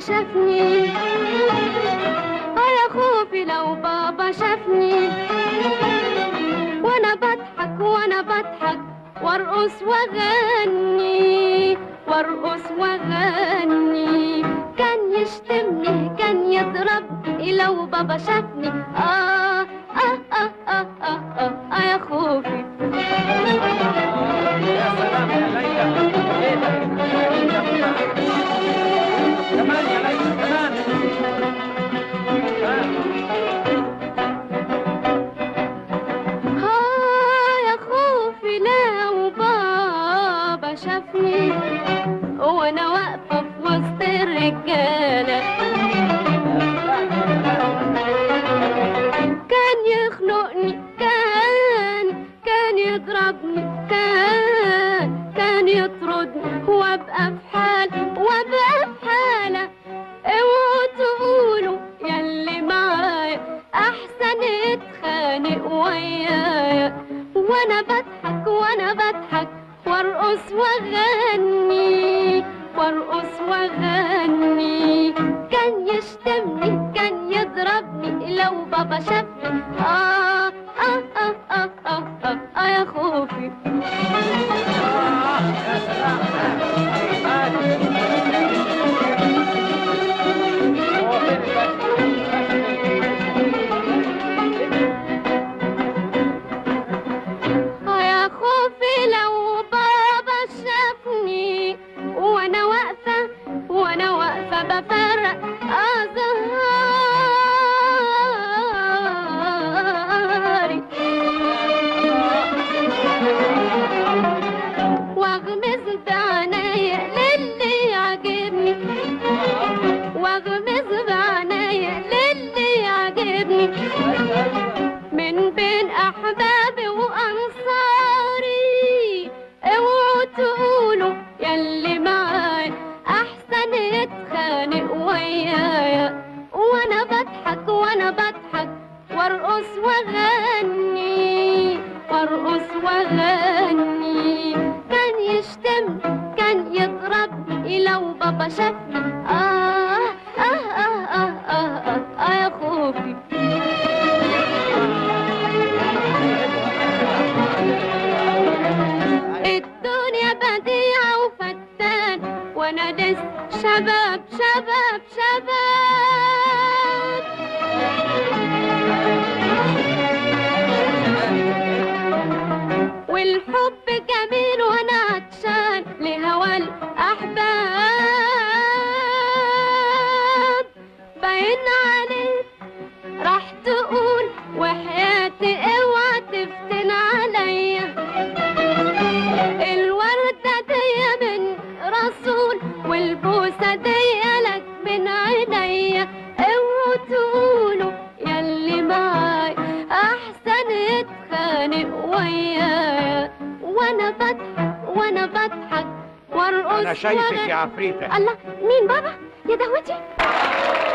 شافني اه يا خوفي لو بابا شافني وانا بضحك وانا بضحك وارقص واغني وارقص واغني كان يشتمني كان يضربني لو بابا شافني آه آه آه آه آه آه, آه يا خوفي يا سلام يا ليلى ايه ده كمان يا ليلى كمان آه يا خوفي لو بابا شافني وانا واقفة في وسط الرجالة كان يخنقني كان كان يضربني كان كان يطردني وابقى في حال وابقى في حالة اوعوا تقولوا ياللي معايا احسن اتخانق ويايا وانا بضحك وانا بضحك وارقص واغني وارقص واغني كان يشتمني كان يضربني لو بابا شافني آه آه آه آه آه آه, آه يا خوفي آه، يا سلام هو فين الباشا؟ آه يا خوفي لو بابا شافني وانا واقفة وانا واقفة بفرق أزهاري واغمز بعينيا للي يعجبني واغمز بعينيا للي يعجبني من بين احبابي وانصاري اوعوا تقولوا ياللي معاي احسن اتخانق ويايا وانا بضحك وانا بضحك وارقص واغني وارقص واغني كان يشتم كان يضربني لو بابا شافني آه آه آه آه آه, آه, آه يا خوفي الدنيا بديعة وفتان وانا لسه شباب شباب شباب والحب جميل وانا عطشان لهوى الاحباب باين عليك راح تقول وحياتي اوعى تفتن عليا الوردة دي من رسول والبوسة دي لك من عينيا اوعوا تقولوا ياللي معاي احسن اتخانق ويايا وانا بضحك وانا بضحك وارقص انا شايفك وأغني. يا عفريته الله مين بابا يا دهوتي